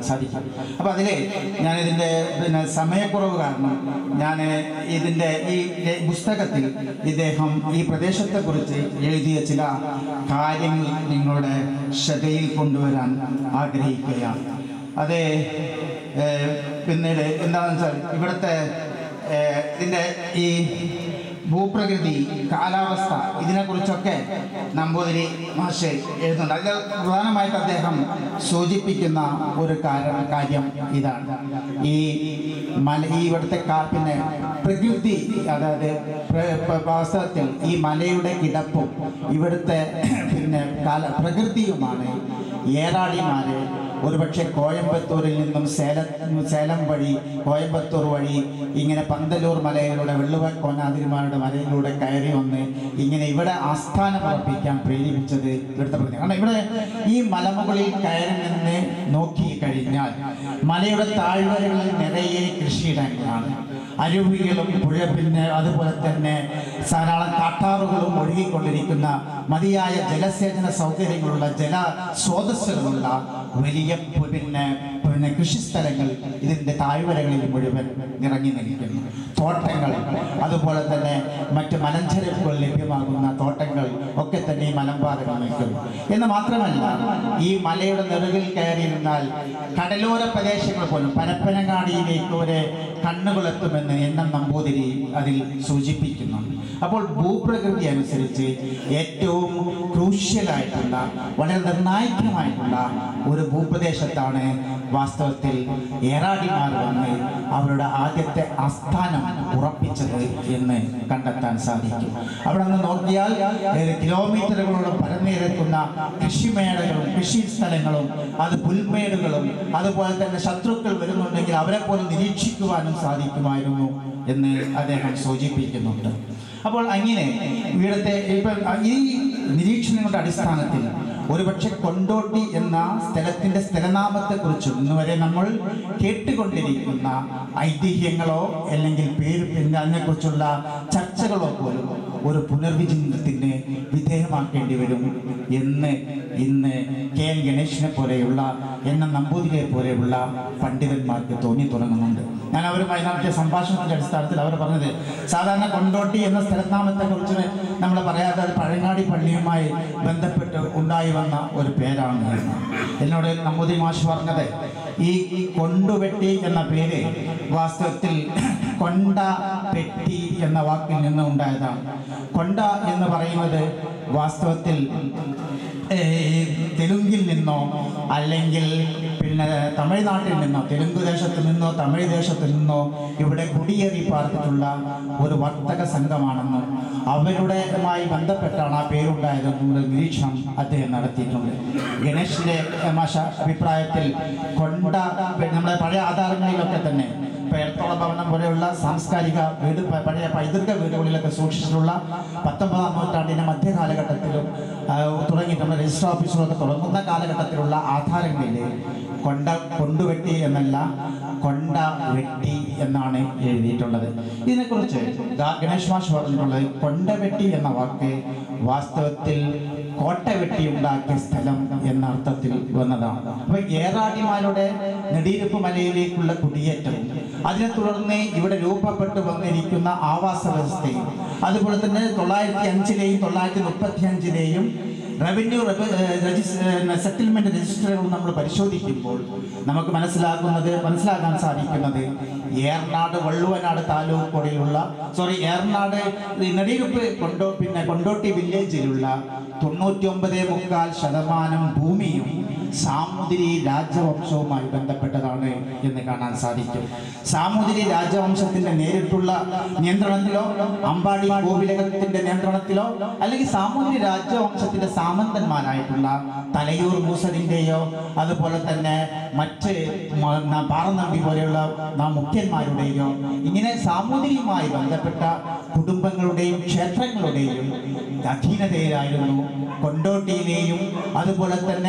സാധിക്കും അപ്പോൾ അതിൽ ഞാനിതിൻ്റെ പിന്നെ സമയക്കുറവ് കാരണം ഞാൻ ഇതിൻ്റെ ഈ ലെ- പുസ്തകത്തിൽ ഇദ്ദേഹം ഈ പ്രദേശത്തെക്കുറിച്ച് എഴുതിയ ചില കാര്യങ്ങൾ നിങ്ങളുടെ ശ്രദ്ധയിൽ കൊണ്ടുവരാൻ ആഗ്രഹിക്കുകയാണ് അത് ഏഹ്, പിന്നീട് എന്താണെന്ന് വെച്ചാൽ ഇവിടുത്തെ ഏഹ്, ഇതിൻ്റെ ഈ ഭൂപ്രകൃതി കാലാവസ്ഥ ഇതിനെക്കുറിച്ചൊക്കെ നമ്പൂതിരി മാഷ് എഴുതുന്നുണ്ട് അതിൽ പ്രധാനമായിട്ട് അദ്ദേഹം സൂചിപ്പിക്കുന്ന ഒരു കാര്യം കാര്യം ഇതാണ് ഈ മല ഈ ഇവിടുത്തെ കാ പിന്നെ പ്രകൃതി അതായത് പ്ര- പ്ര- വാസ്തവത്തിൽ ഈ മലയുടെ കിടപ്പും ഇവിടുത്തെ പിന്നെ കാല പ്രകൃതിയുമാണ് ഏറാടിമാര് ഒരുപക്ഷെ കോയമ്പത്തൂരിൽ നിന്നും സേലം സേലം വഴി കോയമ്പത്തൂർ വഴി ഇങ്ങനെ പന്തലൂർ മലയിലൂടെ വെള്ളുവക്കോനാതിരിമാരുടെ മലയിലൂടെ കയറി വന്ന് ഇങ്ങനെ ഇവിടെ ആസ്ഥാനം ഉറപ്പിക്കാൻ പ്രേരിപ്പിച്ചത് ഇവിടുത്തെ പ്രകൃതി കാരണം ഇവിടെ ഈ മലമുകളിൽ കയറി നിന്ന് നോക്കി കഴിഞ്ഞാൽ മലയുടെ താഴ്വരകളിൽ നിറയെ കൃഷിയിടങ്ങളാണ് അരുവികളും പുഴ പിന്നെ അതുപോലെ തന്നെ ധാരാളം കാട്ടാറുകളും ഒഴുകിക്കൊണ്ടിരിക്കുന്ന മതിയായ ജലസേചന സൗകര്യങ്ങളുള്ള ജല സ്രോതസ്സുകളുള്ള വലിയ പു- പിന്നെ പിന്നെ കൃഷിസ്ഥലങ്ങൾ ഇതിൻ്റെ താഴ്വരകളിൽ മുഴുവൻ നിറഞ്ഞു നിൽക്കുന്നു തോട്ടങ്ങൾ അതുപോലെ തന്നെ മറ്റ് മലഞ്ചരക്കുകൾ ലഭ്യമാകുന്ന തോട്ടങ്ങൾ ഒക്കെ തന്നെ ഈ മലമ്പാതകൾ നിൽക്കുന്നു എന്ന് മാത്രമല്ല ഈ മലയുടെ നെറുകിൽ കയറിയിരുന്നാൽ കടലോര പ്രദേശങ്ങൾ പോലും പരപ്പനങ്ങാടിയിലേക്ക് ഒരു കണ്ണുകളെത്തുമെന്ന് എണ്ണം നമ്പൂതിരി അതിൽ സൂചിപ്പിക്കുന്നുണ്ട് അപ്പോൾ ഭൂപ്രകൃതി അനുസരിച്ച് ഏറ്റവും ക്രൂഷ്യലായിട്ടുള്ള വളരെ നിർണായകമായിട്ടുള്ള ഒരു ഭൂപ്രദേശത്താണ് വാസ്തവത്തിൽ ഏറാടിമാർ വന്ന് അവരുടെ ആദ്യത്തെ ആസ്ഥാനം ഉറപ്പിച്ചത് എന്ന് കണ്ടെത്താൻ സാധിക്കും അവിടെ നിന്ന് നോക്കിയാൽ ഏഴ് കിലോമീറ്ററുകളോളം പരന്നിരക്കുന്ന കൃഷിമേടകളും കൃഷി സ്ഥലങ്ങളും അത് പുൽമേടുകളും അതുപോലെ തന്നെ ശത്രുക്കൾ വരുന്നുണ്ടെങ്കിൽ അവരെ പോലും നിരീക്ഷിക്കുവാനും സാധിക്കുമായിരുന്നു എന്ന് അദ്ദേഹം സൂചിപ്പിക്കുന്നുണ്ട് അപ്പോൾ അങ്ങനെ ഇവിടുത്തെ ഇപ്പം ഈ നിരീക്ഷണങ്ങളുടെ അടിസ്ഥാനത്തിൽ ഒരുപക്ഷെ കൊണ്ടോട്ടി എന്ന സ്ഥലത്തിൻ്റെ സ്ഥലനാമത്തെക്കുറിച്ചും ഇന്ന് വരെ നമ്മൾ കേട്ടുകൊണ്ടിരിക്കുന്ന ഐതിഹ്യങ്ങളോ അല്ലെങ്കിൽ പേര് പിന്നെ അതിനെക്കുറിച്ചുള്ള ചർച്ചകളോ പോലും ഒരു പുനർവിചിന്തനത്തിന് വിധേയമാക്കേണ്ടി വരും എന്ന് ഇന്ന് കെ എൻ ഗണേഷിനെ പോലെയുള്ള എൻ എൻ നമ്പൂതിരിയെ പോലെയുള്ള പണ്ഡിതന്മാർക്ക് തോന്നി തുടങ്ങുന്നുണ്ട് ഞാൻ അവരുമായി നടത്തിയ സംഭാഷണത്തിൻ്റെ അടിസ്ഥാനത്തിൽ അവർ പറഞ്ഞത് സാധാരണ കൊണ്ടോട്ടി എന്ന സ്ഥലനാമത്തെക്കുറിച്ച് നമ്മൾ പറയാതെ അത് പഴങ്ങാടി പള്ളിയുമായി ബന്ധപ്പെട്ട് ഉണ്ടായി വന്ന ഒരു പേരാണ് എന്ന്. എന്നോട് നമ്പൂതിരി മാഷ് പറഞ്ഞത് ഈ കൊണ്ടുവെട്ടി എന്ന പേര് വാസ്തവത്തിൽ കൊണ്ട പെട്ടി എന്ന വാക്കിൽ നിന്ന് ഉണ്ടായതാണ് കൊണ്ട എന്ന് പറയുന്നത് വാസ്തവത്തിൽ ഏഹ്, തെലുങ്കിൽ നിന്നോ അല്ലെങ്കിൽ പിന്നെ തമിഴ്നാട്ടിൽ നിന്നോ തെലുങ്ക് ദേശത്ത് നിന്നോ തമിഴ് ദേശത്ത് നിന്നോ ഇവിടെ കുടിയേറി പാർത്തിട്ടുള്ള ഒരു വർത്തക സംഘമാണെന്നും അവരുടെയുമായി ബന്ധപ്പെട്ടാണ് ആ പേരുണ്ടായതെന്നുള്ള നിരീക്ഷണം അദ്ദേഹം നടത്തിയിട്ടുണ്ട് ഗണേഷിന്റെ ഏഹ്, മാഷ അഭിപ്രായത്തിൽ കൊണ്ട നമ്മുടെ പഴയ ആധാരങ്ങളിലൊക്കെ തന്നെ ഇപ്പോൾ എടത്തോളം ഭവനം പോലെയുള്ള സാംസ്കാരിക വീട് പ- പഴയ പൈതൃക വീടുകളിലൊക്കെ സൂക്ഷിച്ചിട്ടുള്ള പത്തൊമ്പതാം നൂറ്റാണ്ടിൻ്റെ മധ്യകാലഘട്ടത്തിലും ആ, തുടങ്ങി നമ്മുടെ രജിസ്റ്റർ ഓഫീസുകളൊക്കെ തുടങ്ങുന്ന കാലഘട്ടത്തിലുള്ള ആധാരങ്ങളിൽ കൊണ്ട കൊണ്ടുവെട്ടി എന്നല്ല കൊണ്ട വെട്ടി എന്നാണ് എഴുതിയിട്ടുള്ളത് ഇതിനെക്കുറിച്ച് ഗാ- ഗണേഷ് മാഷ് പറഞ്ഞിട്ടുള്ളത് കൊണ്ടവെട്ടി എന്ന വാക്ക് വാസ്തവത്തിൽ കോട്ട വെട്ടി ഉണ്ടാക്കിയ സ്ഥലം എന്ന അർത്ഥത്തിൽ വന്നതാണ് അപ്പൊ ഏറാടിമാരുടെ നെടിയിരുപ്പ് മലയിലേക്കുള്ള കുടിയേറ്റവും അതിനെ തുടർന്ന് ഇവിടെ രൂപപ്പെട്ടു വന്നിരിക്കുന്ന ആവാസ വ്യവസ്ഥയും അതുപോലെ തന്നെ തൊള്ളായിരത്തി അഞ്ചിലെയും തൊള്ളായിരത്തി മുപ്പത്തി അഞ്ചിലെയും റവന്യൂ സെറ്റിൽമെന്റ് രജിസ്റ്ററുകൾ നമ്മൾ പരിശോധിക്കുമ്പോൾ നമുക്ക് മനസ്സിലാക്കുന്നത് മനസ്സിലാക്കാൻ സാധിക്കുന്നത് ഏർനാട് വള്ളുവനാട് താലൂക്കോടെയുള്ള സോറി ഏർനാട് ഈ നെടിയിരുപ്പ് കൊണ്ടോ പിന്നെ കൊണ്ടോട്ടി വില്ലേജിലുള്ള തൊണ്ണൂറ്റി ഒമ്പത് മുക്കാൽ ശതമാനം ഭൂമിയും സാമൂതിരി രാജവംശവുമായി ബന്ധപ്പെട്ടതാണ് എന്ന് കാണാൻ സാധിക്കും സാമൂതിരി രാജവംശത്തിന്റെ നേരിട്ടുള്ള നിയന്ത്രണത്തിലോ അമ്പാടി കോവിലകത്തിന്റെ നിയന്ത്രണത്തിലോ അല്ലെങ്കിൽ സാമൂതിരി രാജവംശത്തിന്റെ സാമന്തന്മാരായിട്ടുള്ള തലയൂർ മൂസലിന്റെയോ അതുപോലെ തന്നെ മറ്റ് മ- ന- പാറനമ്പി പോലെയുള്ള നാം മുഖ്യന്മാരുടെയോ ഇങ്ങനെ സാമൂതിരിയുമായി ബന്ധപ്പെട്ട കുടുംബങ്ങളുടെയും ക്ഷേത്രങ്ങളുടെയും അധീനതയിലായിരുന്നു കൊണ്ടോട്ടിയിലെയും അതുപോലെ തന്നെ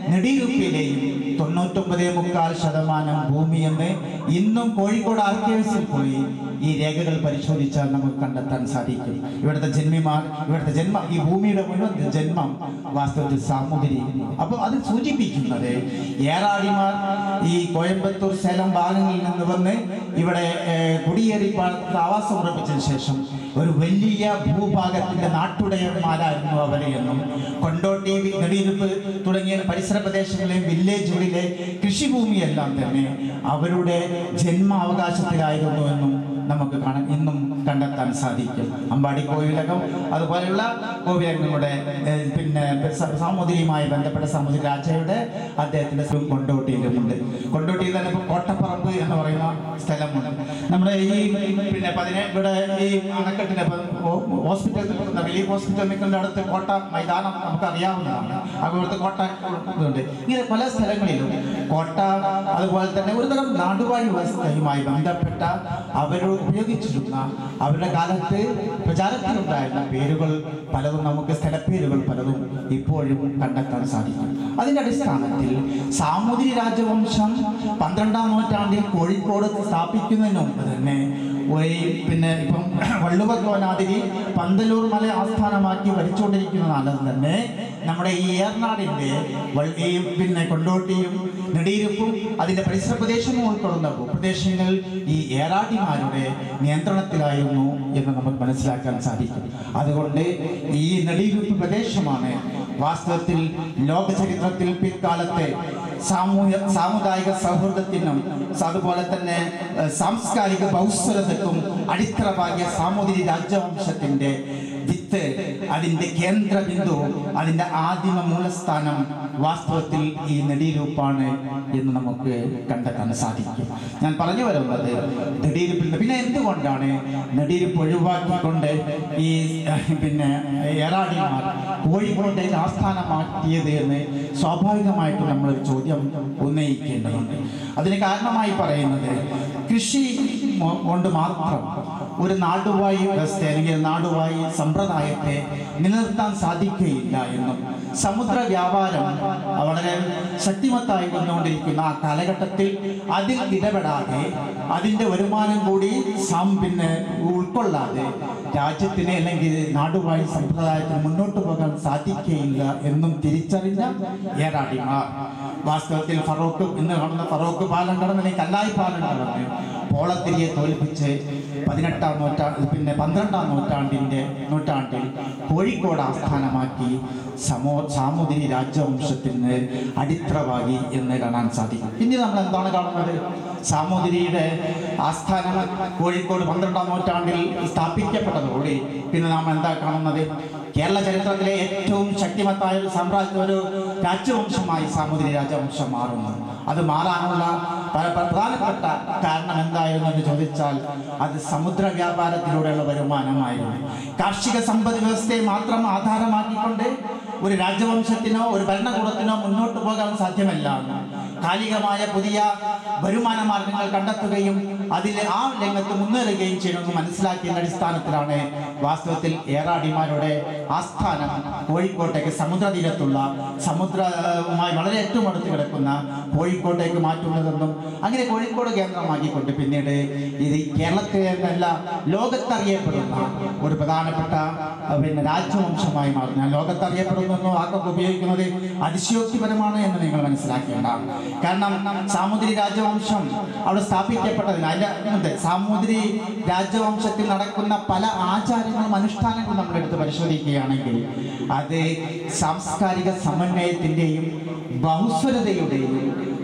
നെടിയുപ്പിലെയും തൊണ്ണൂറ്റൊമ്പതേ മുക്കാൽ ശതമാനം ഭൂമിയെന്ന് ഇന്നും കോഴിക്കോട് ആർക്കേഴ്സിൽ പോയി ഈ രേഖകൾ പരിശോധിച്ചാൽ നമുക്ക് കണ്ടെത്താൻ സാധിക്കും ഇവിടുത്തെ ജന്മിമാർ ഇവിടുത്തെ ജന്മം ഈ ഭൂമിയുടെ മുഴുവൻ ജന്മം വാസ്തവത്തിൽ സാമൂതിരി അപ്പോൾ അത് സൂചിപ്പിക്കുന്നത് ഏറാടിമാർ ഈ കോയമ്പത്തൂർ സേലം ഭാഗങ്ങളിൽ നിന്ന് വന്ന് ഇവിടെ ഏഹ്, കുടിയേറി പാർത്ത് ആവാസം ഉറപ്പിച്ചതിന് ശേഷം ഒരു വലിയ ഭൂഭാഗത്തിന്റെ നാട്ടുടയന്മാരായിരുന്നു അവരെ എന്നും കൊണ്ടോട്ടി വി- നെടിയിരുപ്പ് തുടങ്ങിയ പരിസര പ്രദേശങ്ങളിലെ വില്ലേജുകളിലെ കൃഷിഭൂമിയെല്ലാം തന്നെ അവരുടെ ജന്മാവകാശത്തിലായിരുന്നു എന്നും നമുക്ക് കാണാൻ ഇന്നും കണ്ടെത്താൻ സാധിക്കും അമ്പാടി കോവിലകം അതുപോലെയുള്ള കോവിലങ്ങളുടെ ഏഹ്, പിന്നെ സ- സാമൂതിരിയുമായി ബന്ധപ്പെട്ട സാമൂതിരി രാജയുടെ അദ്ദേഹത്തിന്റെ സ്ഥലം കൊണ്ടോട്ടിയിലുമുണ്ട് കൊണ്ടോട്ടിയിൽ തന്നെ ഇപ്പോൾ കോട്ടപ്പറമ്പ് എന്ന് പറയുന്ന സ്ഥലമുണ്ട് നമ്മുടെ ഈ പിന്നെ പതിനേഴ് ഇവിടെ ഈ അണക്കെട്ടിന്റെ ഇപ്പം ഹോ- ഹോസ്പിറ്റൽ നിൽക്കുന്ന റിലീഫ് ഹോസ്പിറ്റൽ നിൽക്കുന്ന അടുത്ത് കോട്ട മൈതാനം നമുക്ക് അറിയാവുന്നതാണ് അവിടുത്തെ കോട്ട ഇതുണ്ട് ഇങ്ങനെ പല സ്ഥലങ്ങളിലും കോട്ട അതുപോലെ തന്നെ ഒരു തരം നാടുവാഴി വ്യവസ്ഥയുമായി ബന്ധപ്പെട്ട അവർ ഉപയോഗിച്ചിരുന്ന അവരുടെ കാലത്ത് പ്രചാരത്തിലുണ്ടായിരുന്ന പേരുകൾ പലതും നമുക്ക് സ്ഥലപ്പേരുകൾ പലതും ഇപ്പോഴും കണ്ടെത്താൻ സാധിക്കും അതിന്റെ അടിസ്ഥാനത്തിൽ സാമൂതിരി രാജവംശം പന്ത്രണ്ടാം നൂറ്റാണ്ടിൽ കോഴിക്കോട് സ്ഥാപിക്കുന്നതിന് മുമ്പ് തന്നെ ഒരു പിന്നെ ഇപ്പം വള്ളുവ കോനാതിരി പന്തലൂർ മല ആസ്ഥാനമാക്കി ഭരിച്ചുകൊണ്ടിരിക്കുന്ന കാലത്ത് തന്നെ നമ്മുടെ ഈ ഏർനാടിൻ്റെ വൾ- ഈ പിന്നെ കൊണ്ടോട്ടിയും നെടിയിരുപ്പും അതിൻ്റെ പരിസര പ്രദേശവും ഉൾക്കൊള്ളുന്ന ഭൂപ്രദേശങ്ങൾ ഈ ഏറാടിമാരുടെ നിയന്ത്രണത്തിലായിരുന്നു എന്ന് നമുക്ക് മനസ്സിലാക്കാൻ സാധിക്കും അതുകൊണ്ട് ഈ നെടിയിരുപ്പ് പ്രദേശമാണ് വാസ്തവത്തിൽ ലോക ചരിത്രത്തിൽ പിൽക്കാലത്തെ സാമൂഹ്യ സാമുദായിക സൗഹൃദത്തിനും അതുപോലെ തന്നെ ഏഹ്, സാംസ്കാരിക ബൗസ്വരതയ്ക്കും അടിത്തറ പാകിയ സാമൂതിരി രാജവംശത്തിന്റെ വിത്ത് അതിന്റെ കേന്ദ്ര ബിന്ദു അതിന്റെ ആദിമ മൂലസ്ഥാനം വാസ്തവത്തിൽ ഈ നെടിയിരുപ്പാണ് എന്ന് നമുക്ക് കണ്ടെത്താൻ സാധിക്കും ഞാൻ പറഞ്ഞു വരുന്നത് നെടിയിരുപ്പിൽ നിന്ന് പിന്നെ എന്തുകൊണ്ടാണ് നെടിയിരുപ്പ് ഒഴിവാക്കിക്കൊണ്ട് ഈ ഏഹ്, പിന്നെ ഏറാടിമാർ കോഴിക്കോട്ടേക്ക് ആസ്ഥാനമാക്കിയത് എന്ന് സ്വാഭാവികമായിട്ടും നമ്മൾ ഒരു ചോദ്യം ഉന്നയിക്കേണ്ടതുണ്ട് അതിന് കാരണമായി പറയുന്നത് കൃഷി മോ- കൊണ്ട് മാത്രം ഒരു നാടുവായി വ്യവസ്ഥ അല്ലെങ്കിൽ നാടുവായി സമ്പ്രദായത്തെ നിലനിർത്താൻ സാധിക്കുകയില്ല എന്നും സമുദ്ര വ്യാപാരം വളരെ ശക്തിമത്തായി വന്നുകൊണ്ടിരിക്കുന്ന ആ കാലഘട്ടത്തിൽ അതിൽ ഇടപെടാതെ അതിൻ്റെ വരുമാനം കൂടി സം പിന്നെ ഉൾക്കൊള്ളാതെ രാജ്യത്തിന് അല്ലെങ്കിൽ നാടുവായി സമ്പ്രദായത്തിന് മുന്നോട്ട് പോകാൻ സാധിക്കുകയില്ല എന്നും തിരിച്ചറിഞ്ഞ ഏറാടിമാർ വാസ്തവത്തിൽ ഫറോക്ക് ഇന്ന് കാണുന്ന ഫറോക്ക് പാലം കടന്ന് അല്ലെങ്കിൽ കല്ലായി പാലം കടന്ന് പോളത്തിരിയെ തോൽപ്പിച്ച് പതിനെട്ടാം നൂറ്റാണ്ട് പിന്നെ പന്ത്രണ്ടാം നൂറ്റാണ്ടിൻ്റെ നൂറ്റാണ്ടിൽ കോഴിക്കോട് ആസ്ഥാനമാക്കി സമോ സാമൂതിരി രാജവംശത്തിന് അടിത്തറവാകി എന്ന് കാണാൻ സാധിക്കും പിന്നീട് നമ്മൾ എന്താണ് കാണുന്നത് സാമൂതിരിയുടെ ആസ്ഥാനം കോഴിക്കോട് പന്ത്രണ്ടാം നൂറ്റാണ്ടിൽ സ്ഥാപിക്കപ്പെട്ടതോടെ പിന്നെ നാം എന്താ കാണുന്നത് കേരള ചരിത്രത്തിലെ ഏറ്റവും ശക്തിമത്തായ ഒരു സാമ്രാജ്യ ഒരു രാജവംശമായി സാമൂതിരി രാജവംശം മാറുന്നു അത് മാറാനുള്ള പല പല പ്രധാനപ്പെട്ട കാരണം എന്തായിരുന്നു എന്ന് ചോദിച്ചാൽ അത് സമുദ്ര വ്യാപാരത്തിലൂടെയുള്ള വരുമാനമായിരുന്നു കാർഷിക സമ്പദ് വ്യവസ്ഥയെ മാത്രം ആധാരമാക്കിക്കൊണ്ട് ഒരു രാജവംശത്തിനോ ഒരു ഭരണകൂടത്തിനോ മുന്നോട്ട് പോകാൻ സാധ്യമല്ല കാലികമായ പുതിയ വരുമാന മാർഗങ്ങൾ കണ്ടെത്തുകയും അതിൽ ആ രംഗത്ത് മുന്നേറുകയും ചെയ്യണമെന്ന് മനസ്സിലാക്കിയതിന്റെ അടിസ്ഥാനത്തിലാണ് വാസ്തവത്തിൽ ഏറാടിമാരുടെ ആസ്ഥാനം കോഴിക്കോട്ടേക്ക് സമുദ്രതീരത്തുള്ള സമുദ്രവുമായി വളരെ ഏറ്റവും അടുത്ത് കിടക്കുന്ന കോഴിക്കോട്ടേക്ക് മാറ്റുന്നതെന്നും അങ്ങനെ കോഴിക്കോട് കേന്ദ്രമാക്കിക്കൊണ്ട് പിന്നീട് ഇത് കേരളത്തിൽ എന്നല്ല ലോകത്തറിയപ്പെടുന്ന ഒരു പ്രധാനപ്പെട്ട അഹ് പിന്നെ രാജവംശമായി മാറും ഞാൻ ലോകത്തറിയപ്പെടുന്നു എന്ന വാക്കൊക്കെ ഉപയോഗിക്കുന്നത് അതിശയോക്തിപരമാണ് എന്ന് നിങ്ങൾ മനസ്സിലാക്കേണ്ട കാരണം സാമൂതിരി രാജവംശം അവിടെ സ്ഥാപിക്കപ്പെട്ടതിന് അതിന്റെ ഉണ്ട് സാമൂതിരി രാജവംശത്തിൽ നടക്കുന്ന പല ആചാരങ്ങളും അനുഷ്ഠാനങ്ങളും നമ്മൾ എടുത്ത് പരിശോധിക്കുകയാണെങ്കിൽ അത് സാംസ്കാരിക സമന്വയത്തിന്റെയും ബഹുസ്വരതയുടെയും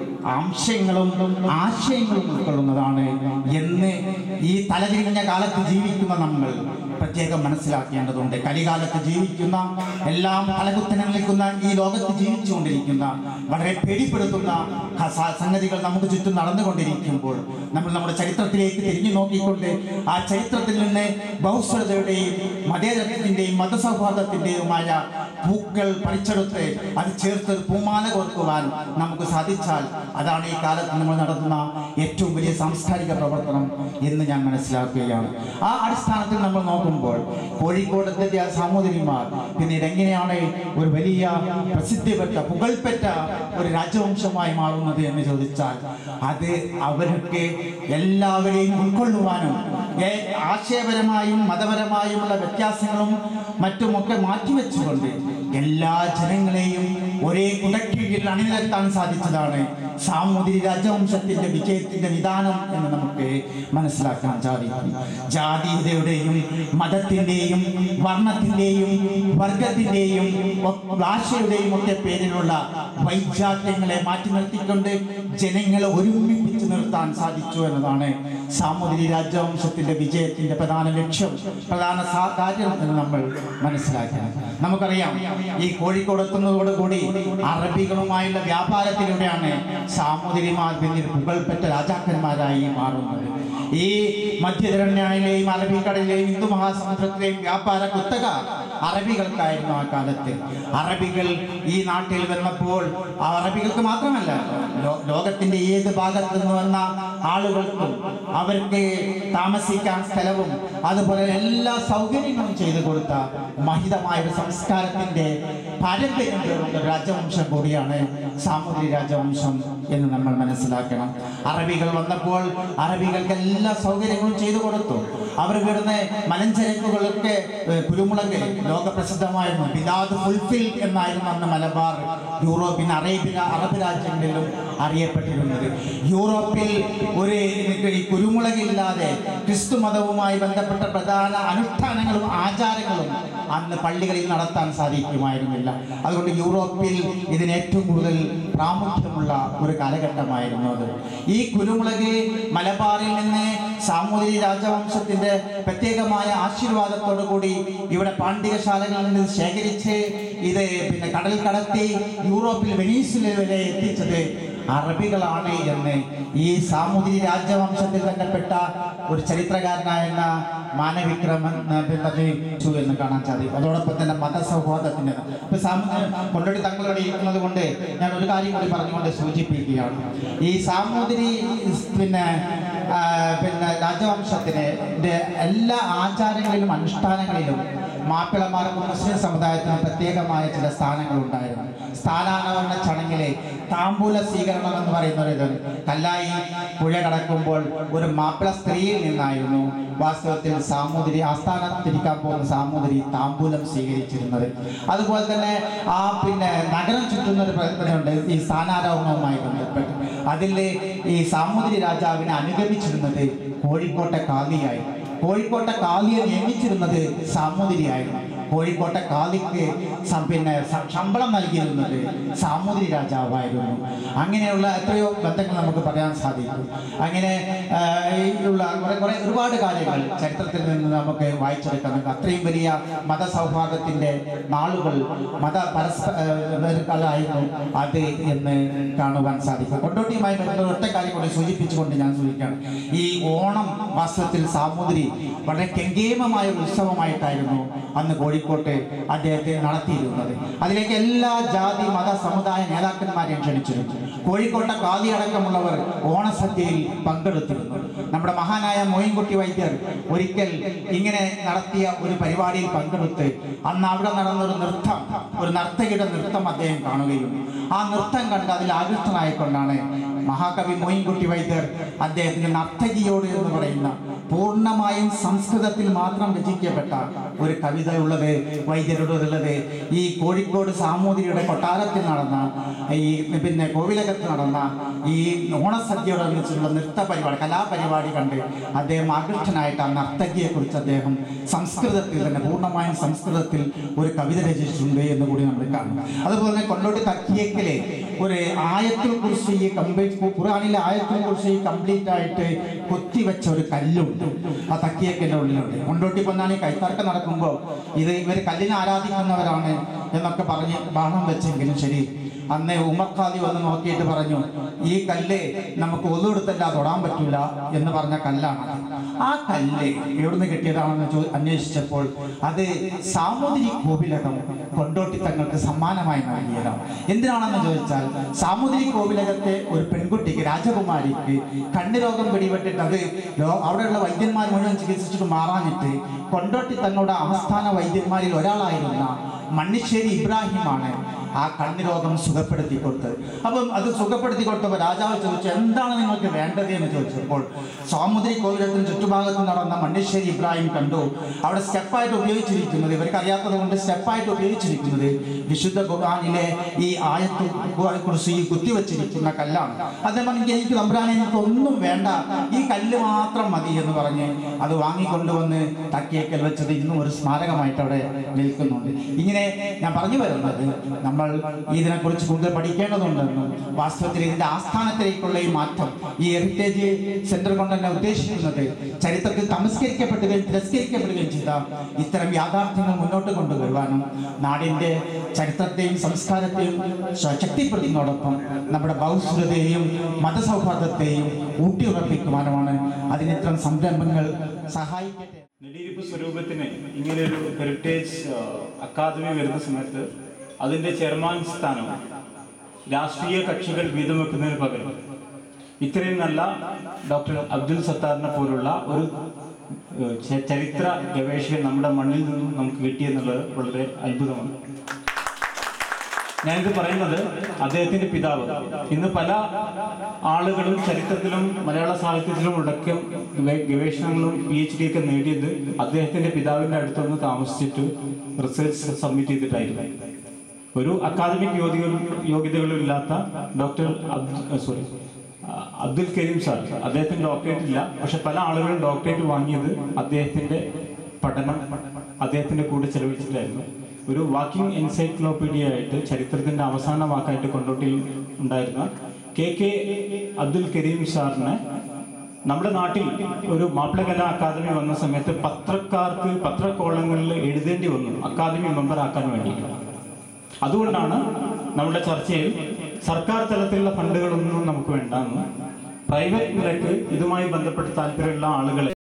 അംശങ്ങളും ആശയങ്ങളും ഉൾക്കൊള്ളുന്നതാണ് എന്ന് ഈ തലതിരിഞ്ഞ കാലത്ത് ജീവിക്കുന്ന നമ്മൾ പ്രത്യേകം മനസ്സിലാക്കേണ്ടതുണ്ട് കലികാലത്ത് ജീവിക്കുന്ന എല്ലാം തലകുത്തനെ നിൽക്കുന്ന ഈ ലോകത്ത് ജീവിച്ചുകൊണ്ടിരിക്കുന്ന വളരെ പേടിപ്പെടുത്തുന്ന ഹ- സ- സംഗതികൾ നമുക്ക് ചുറ്റും നടന്നുകൊണ്ടിരിക്കുമ്പോൾ നമ്മൾ നമ്മുടെ ചരിത്രത്തിലേക്ക് തിരിഞ്ഞു നോക്കിക്കൊണ്ട് ആ ചരിത്രത്തിൽ നിന്ന് ബഹുസ്വരതയുടെയും മതേതരത്തിൻ്റെയും മതസൗഹാർദ്ദത്തിൻ്റെയുമായ പൂക്കൾ പറിച്ചെടുത്ത് അത് ചേർത്ത് ഒരു പൂമാല കോർക്കുവാൻ നമുക്ക് സാധിച്ചാൽ അതാണ് ഈ കാലത്ത് നമ്മൾ നടത്തുന്ന ഏറ്റവും വലിയ സാംസ്കാരിക പ്രവർത്തനം എന്ന് ഞാൻ മനസ്സിലാക്കുകയാണ് ആ അടിസ്ഥാനത്തിൽ നമ്മൾ നോക്കുമ്പോൾ കോഴിക്കോടത്തെ ആ സാമൂതിരിമാർ പിന്നീട് എങ്ങനെയാണ് ഒരു വലിയ പ്രസിദ്ധിപ്പെട്ട പുകൾപ്പെട്ട ഒരു രാജവംശമായി മാറുന്നത് എന്ന് ചോദിച്ചാൽ അത് അവർക്ക് എല്ലാവരെയും ഉൾക്കൊള്ളുവാനും ഏ, ആശയപരമായും മതപരമായുമുള്ള വ്യത്യാസങ്ങളും മറ്റുമൊക്കെ മാറ്റിവെച്ചുകൊണ്ട് എല്ലാ ജനങ്ങളെയും ഒരേ കുടക്കീഴിൽ അണിനിരത്താൻ സാധിച്ചതാണ് സാമൂതിരി രാജവംശത്തിന്റെ വിജയത്തിന്റെ നിദാനം എന്ന് നമുക്ക് മനസ്സിലാക്കാൻ സാധിക്കും ജാതീയതയുടെയും മതത്തിന്റെയും വർണ്ണത്തിന്റെയും വർഗത്തിന്റെയും ഒ- ഭാഷയുടെയും ഒക്കെ പേരിലുള്ള വൈജാത്യങ്ങളെ മാറ്റി നിർത്തിക്കൊണ്ട് ജനങ്ങളെ ഒരുമിപ്പിച്ച് നിർത്താൻ സാധിച്ചു എന്നതാണ് സാമൂതിരി രാജവംശത്തിന്റെ വിജയത്തിന്റെ പ്രധാന ലക്ഷ്യം പ്രധാന സാ- കാര്യം എന്ന് നമ്മൾ മനസ്സിലാക്കണം നമുക്കറിയാം ഈ കോഴിക്കോട് എത്തുന്നതോടുകൂടി അറബികളുമായുള്ള വ്യാപാരത്തിലൂടെയാണ് സാമൂതിരിമാർ പിന്നീട് പുകൾപ്പെട്ട രാജാക്കന്മാരായി മാറുന്നത് ഈ മധ്യധരണ്യയിലെയും അറബിക്കടലിലെയും ഹിന്ദു മഹാസമുദ്രത്തിലെയും വ്യാപാര കുത്തക അറബികൾക്കായിരുന്നു ആ കാലത്ത് അറബികൾ ഈ നാട്ടിൽ വന്നപ്പോൾ ആ അറബികൾക്ക് മാത്രമല്ല ലോ- ലോകത്തിന്റെ ഏത് ഭാഗത്തു നിന്ന് വന്ന ആളുകൾക്കും അവർക്ക് താമസിക്കാൻ സ്ഥലവും അതുപോലെ എല്ലാ സൗകര്യങ്ങളും ചെയ്തു കൊടുത്ത മഹിതമായ ഒരു സംസ്കാരത്തിന്റെ പാരമ്പര്യം പേറുന്ന ഒരു രാജവംശം കൂടിയാണ് സാമൂതിരി രാജവംശം എന്ന് നമ്മൾ മനസ്സിലാക്കണം അറബികൾ വന്നപ്പോൾ അറബികൾക്ക് എല്ലാ സൗകര്യങ്ങളും ചെയ്തു കൊടുത്തു അവർ വിടുന്ന മലഞ്ചരക്കുകളൊക്കെ ഏഹ്, കുരുമുളക് ലോകപ്രസിദ്ധമായിരുന്നു ബിലാദ് ഫുൾഫിൽ എന്നായിരുന്നു അന്ന് മലബാർ യൂറോപ്പിൻ അറേബ്യ അറബ് രാജ്യങ്ങളിലും അറിയപ്പെട്ടിരുന്നത് യൂറോപ്പിൽ ഒരു ഈ കുരുമുളകില്ലാതെ ക്രിസ്തു മതവുമായി ബന്ധപ്പെട്ട പ്രധാന അനുഷ്ഠാനങ്ങളും ആചാരങ്ങളും അന്ന് പള്ളികളിൽ നടത്താൻ സാധിക്കുമായിരുന്നില്ല അതുകൊണ്ട് യൂറോപ്പിൽ ഇതിന് ഏറ്റവും കൂടുതൽ പ്രാമുഖ്യമുള്ള ഒരു കാലഘട്ടമായിരുന്നു അത് ഈ കുരുമുളക് മലബാറിൽ നിന്ന് സാമൂതിരി രാജവംശത്തിന്റെ പ്രത്യേകമായ ആശീർവാദത്തോടു കൂടി ഇവിടെ പാണ്ഡികശാലകളിൽ നിന്ന് ശേഖരിച്ച് ഇത് പിന്നെ കടൽ കടത്തി യൂറോപ്പിൽ വെനീസിൽ വരെ എത്തിച്ചത് അറബികളാണ് എന്ന് ഈ സാമൂതിരി രാജവംശത്തിൽ ബന്ധപ്പെട്ട ഒരു ചരിത്രകാരനായ മാനവിക്രമൻ പ്രതിച്ചു എന്ന് കാണാൻ സാധിക്കും അതോടൊപ്പം തന്നെ മതസൗഹാർദ്ദത്തിന്റെ ഇപ്പൊ സാമൂഹ്യ കൊണ്ടടി തങ്ങളോട് ഇരിക്കുന്നത് കൊണ്ട് ഞാൻ ഒരു കാര്യം കൂടി പറഞ്ഞുകൊണ്ട് സൂചിപ്പിക്കുകയാണ് ഈ സാമൂതിരി പിന്നെ ആ, പിന്നെ രാജവംശത്തിന് ന്റെ എല്ലാ ആചാരങ്ങളിലും അനുഷ്ഠാനങ്ങളിലും മാപ്പിളമാർക്കും മുസ്ലിം സമുദായത്തിനും പ്രത്യേകമായ ചില സ്ഥാനങ്ങൾ ഉണ്ടായിരുന്നു സ്ഥാനാരോഹണ ചടങ്ങിലെ താമ്പൂല സ്വീകരണം എന്ന് പറയുന്ന ഒരു ഇതുണ്ട് കല്ലായി പുഴ കടക്കുമ്പോൾ ഒരു മാപ്പിള സ്ത്രീയിൽ നിന്നായിരുന്നു വാസ്തവത്തിൽ സാമൂതിരി ആസ്ഥാനത്തിരിക്കാൻ പോകുന്ന സാമൂതിരി താമ്പൂലം സ്വീകരിച്ചിരുന്നത് അതുപോലെ തന്നെ ആ പിന്നെ നഗരം ചുറ്റുന്ന ഒരു പ്രവർത്തനമുണ്ട് ഈ സ്ഥാനാരോഹണവുമായി ബന്ധപ്പെട്ട് അതിൽ ഈ സാമൂതിരി രാജാവിനെ അനുഗമിച്ചിരുന്നത് കോഴിക്കോട്ടെ കാളിയായി കോഴിക്കോട്ടെ കാളിയെ നിയമിച്ചിരുന്നത് സാമൂതിരിയായിരുന്നു കോഴിക്കോട്ടെ കാളിക്ക് സം- പിന്നെ സ- ശമ്പളം നൽകിയിരുന്നത് സാമൂതിരി രാജാവായിരുന്നു അങ്ങനെയുള്ള എത്രയോ ബന്ധങ്ങൾ നമുക്ക് പറയാൻ സാധിക്കും അങ്ങനെ ആ, ഈ ഉള്ള കുറെ കുറെ ഒരുപാട് കാര്യങ്ങൾ ചരിത്രത്തിൽ നിന്ന് നമുക്ക് വായിച്ചെടുക്കാൻ നമുക്ക് അത്രയും വലിയ മതസൗഹാർദ്ദത്തിന്റെ നാളുകൾ മത പരസ്പരമായിരുന്നു അത് എന്ന് കാണുവാൻ സാധിക്കും കൊണ്ടോട്ടിയുമായി ബന്ധപ്പെട്ട ഒറ്റ കാര്യം കൂടി സൂചിപ്പിച്ചുകൊണ്ട് ഞാൻ സൂചിക്കുകയാണ് ഈ ഓണം വാസ്തവത്തിൽ സാമൂതിരി വളരെ കെങ്കേമമായ ഒരു ഉത്സവമായിട്ടായിരുന്നു അന്ന് കോഴിക്കോട്ട് അദ്ദേഹത്തെ നടത്തിയിരുന്നത് അതിലേക്ക് എല്ലാ ജാതി മത സമുദായ നേതാക്കന്മാരെയും ക്ഷണിച്ചിരുന്നു കോഴിക്കോട്ടെ കാലി അടക്കമുള്ളവർ ഓണസദ്യയിൽ പങ്കെടുത്തിരുന്നു നമ്മുടെ മഹാനായ മോയിൻകുട്ടി വൈദ്യർ ഒരിക്കൽ ഇങ്ങനെ നടത്തിയ ഒരു പരിപാടിയിൽ പങ്കെടുത്ത് അന്ന് അവിടെ നടന്ന ഒരു നൃത്തം ഒരു നർത്തകിയുടെ നൃത്തം അദ്ദേഹം കാണുകയും ആ നൃത്തം കണ്ട് അതിൽ ആകൃഷ്ടനായിക്കൊണ്ടാണ് മഹാകവി മോയിൻകുട്ടി വൈദ്യർ അദ്ദേഹത്തിന്റെ നർത്തകിയോട് എന്ന് പറയുന്ന പൂർണ്ണമായും സംസ്കൃതത്തിൽ മാത്രം രചിക്കപ്പെട്ട ഒരു കവിത ഉള്ളത് വൈദ്യരുടേതുള്ളത് ഈ കോഴിക്കോട് സാമൂതിരിയുടെ കൊട്ടാരത്തിൽ നടന്ന ഈ പിന്നെ കോവിലകത്ത് നടന്ന ഈ ഓണസദ്യയോടനുബന്ധിച്ചുള്ള നൃത്ത പരിപാടി കലാപരിപാടി കണ്ട് അദ്ദേഹം ആകൃഷ്ടനായിട്ട് ആ നർത്തകിയെ കുറിച്ച് അദ്ദേഹം സംസ്കൃതത്തിൽ തന്നെ പൂർണ്ണമായും സംസ്കൃതത്തിൽ ഒരു കവിത രചിച്ചിട്ടുണ്ട് എന്ന് കൂടി നമ്മൾ കാണും അതുപോലെ തന്നെ കൊണ്ടോട്ടി തക്കിയക്കലെ ഒരു ആയത്തുൽ കുറിച്ച് ഈ കംപ്ലീറ്റ് ഖുറാനിലെ ആയത്തുൽ കുറിച്ച് കംപ്ലീറ്റ് ആയിട്ട് കൊത്തിവെച്ച ഒരു കല്ലുണ്ട് ആ തക്കിയക്കൻ്റെ ഉള്ളിലുണ്ട് കൊണ്ടോട്ടി പൊന്നാണി കൈത്തർക്കം നടക്കുമ്പോൾ ഇത് ഇവർ കല്ലിനെ ആരാധിക്കുന്നവരാണ് എന്നൊക്കെ പറഞ്ഞ് ബഹളം വെച്ചെങ്കിലും ശരി അന്ന് ഉമർ ഖാദി വന്ന് നോക്കിയിട്ട് പറഞ്ഞു ഈ കല്ല് നമുക്ക് ഒന്നുകൊടുത്തല്ല തൊടാൻ പറ്റൂല എന്ന് പറഞ്ഞ കല്ലാണ് ആ കല്ല് എവിടുന്ന് കിട്ടിയതാണെന്ന് ചോ അന്വേഷിച്ചപ്പോൾ അത് സാമൂതിരി കോവിലകം കൊണ്ടോട്ടി തങ്ങൾക്ക് സമ്മാനമായി നൽകിയതാണ് എന്തിനാണെന്ന് ചോദിച്ചാൽ സാമൂതിരി കോവിലകത്തെ ഒരു പെൺകുട്ടിക്ക് രാജകുമാരിക്ക് കണ്ണുരോഗം പിടിപെട്ടിട്ട് അത് ലോ- അവിടെയുള്ള വൈദ്യന്മാർ മുഴുവൻ ചികിത്സിച്ചിട്ട് മാറാഞ്ഞിട്ട് കൊണ്ടോട്ടി തങ്ങളുടെ ആസ്ഥാന വൈദ്യന്മാരിൽ ഒരാളായിരുന്ന മണ്ണിശ്ശേരി ഇബ്രാഹിമാണ് ആ കണ്ണ് രോഗം സുഖപ്പെടുത്തി കൊടുത്തത് അപ്പം അത് സുഖപ്പെടുത്തി കൊടുത്തപ്പോൾ രാജാവ് ചോദിച്ചു എന്താണ് നിങ്ങൾക്ക് വേണ്ടത് എന്ന് ചോദിച്ചപ്പോൾ സാമുദ്രി കോവിലത്തിന് ചുറ്റുഭാഗത്ത് നടന്ന മണ്ണിശ്ശേരി ഇബ്രാഹിം കണ്ടു അവിടെ സ്റ്റെപ്പായിട്ട് ഉപയോഗിച്ചിരിക്കുന്നത് ഇവർക്ക് അറിയാത്തത് കൊണ്ട് സ്റ്റെപ്പായിട്ട് ഉപയോഗിച്ചിരിക്കുന്നത് വിശുദ്ധ ഖുർആനിലെ ഈ ആയത്ത് കുറിച്ച് ഈ കുത്തിവെച്ചിരിക്കുന്ന കല്ലാണ് അദ്ദേഹം പറഞ്ഞു എനിക്ക് തമ്പുരാനെ എനിക്ക് ഒന്നും വേണ്ട ഈ കല്ല് മാത്രം മതി എന്ന് പറഞ്ഞ് അത് വാങ്ങിക്കൊണ്ടുവന്ന് തക്കിയേക്കൽ വെച്ചത് ഇന്നും ഒരു സ്മാരകമായിട്ട് അവിടെ നിൽക്കുന്നുണ്ട് ഇങ്ങനെ ഞാൻ പറഞ്ഞു വരുന്നത് നമ്മൾ ഇതിനെക്കുറിച്ച് കൂടുതൽ പഠിക്കേണ്ടതുണ്ടെന്നും വാസ്തവത്തിൽ ഇതിന്റെ ആസ്ഥാനത്തിലേക്കുള്ള ഈ മാറ്റം ഈ ഹെറിറ്റേജ് സെന്റർ കൊണ്ട് തന്നെ ഉദ്ദേശിക്കുന്നത് ചരിത്രത്തിൽ തമസ്കരിക്കപ്പെടുകയും തിരസ്കരിക്കപ്പെടുകയും ചെയ്ത ഇത്തരം യാഥാർത്ഥ്യങ്ങൾ മുന്നോട്ട് കൊണ്ടുവരുവാനും നാടിന്റെ ചരിത്രത്തെയും സംസ്കാരത്തെയും ശ- ശക്തിപ്പെടുത്തുന്നതോടൊപ്പം നമ്മുടെ ബൗദ്ധതയെയും മതസൗഹാർദ്ദത്തെയും ഊട്ടിയുറപ്പിക്കുവാനുമാണ് അതിന് ഇത്തരം സംരംഭങ്ങൾ സഹായിക്കട്ടെ നെടിയിരിപ്പ് സ്വരൂപത്തിന് ഇങ്ങനെയൊരു ഹെറിറ്റേജ് ആ, അക്കാദമി വരുന്ന സമയത്ത് അതിൻ്റെ ചെയർമാൻ സ്ഥാനം രാഷ്ട്രീയ കക്ഷികൾ വീതം വെക്കുന്നതിന് പകരം ഇത്രയും നല്ല ഡോക്ടർ അബ്ദുൽ സത്താറിനെ പോലുള്ള ഒരു ഏ, ച- ചരിത്ര ഗവേഷകൻ നമ്മുടെ മണ്ണിൽ നിന്നും നമുക്ക് കിട്ടിയെന്നുള്ളത് വളരെ അത്ഭുതമാണ് ഞാനിത് പറയുന്നത് അദ്ദേഹത്തിന്റെ പിതാവ് ഇന്ന് പല ആളുകളും ചരിത്രത്തിലും മലയാള സാഹിത്യത്തിലും ഉടക്കം ഗവേ- ഗവേഷണങ്ങളും പി എച്ച് ഡി ഒക്കെ നേടിയത് അദ്ദേഹത്തിന്റെ പിതാവിന്റെ അടുത്തൊന്ന് താമസിച്ചിട്ട് റിസർച്ച് സബ്മിറ്റ് ചെയ്തിട്ടായിരുന്നു ഒരു അക്കാദമിക് യോഗ്യതകളും യോഗ്യതകളും ഇല്ലാത്ത doctor sorry Abdul Karim sir അദ്ദേഹത്തിന് ഡോക്ടറേറ്റ് ഇല്ല പക്ഷെ പല ആളുകളും ഡോക്ടറേറ്റ് വാങ്ങിയത് അദ്ദേഹത്തിന്റെ പഠനം അദ്ദേഹത്തിന്റെ കൂടെ ചെലവഴിച്ചിട്ടായിരുന്നു ഒരു വാക്കിംഗ് എൻസൈക്ലോപീഡിയ ആയിട്ട് ചരിത്രത്തിന്റെ അവസാന വാക്കായിട്ട് കൊണ്ടോട്ടിയിൽ ഉണ്ടായിരുന്ന കെ കെ അബ്ദുൽ കരീം സാറിനെ നമ്മുടെ നാട്ടിൽ ഒരു മാപ്പിളകലാ അക്കാദമി വന്ന സമയത്ത് പത്രക്കാർക്ക് പത്രക്കോളങ്ങളിൽ എഴുതേണ്ടി വന്നു അക്കാദമി മെമ്പർ ആക്കാൻ വേണ്ടി അതുകൊണ്ടാണ് നമ്മുടെ ചർച്ചയിൽ സർക്കാർ തലത്തിലുള്ള ഫണ്ടുകളൊന്നും നമുക്ക് വേണ്ടെന്ന് പ്രൈവറ്റ് നിലക്ക് ഇതുമായി ബന്ധപ്പെട്ട് താല്പര്യമുള്ള ആളുകളെ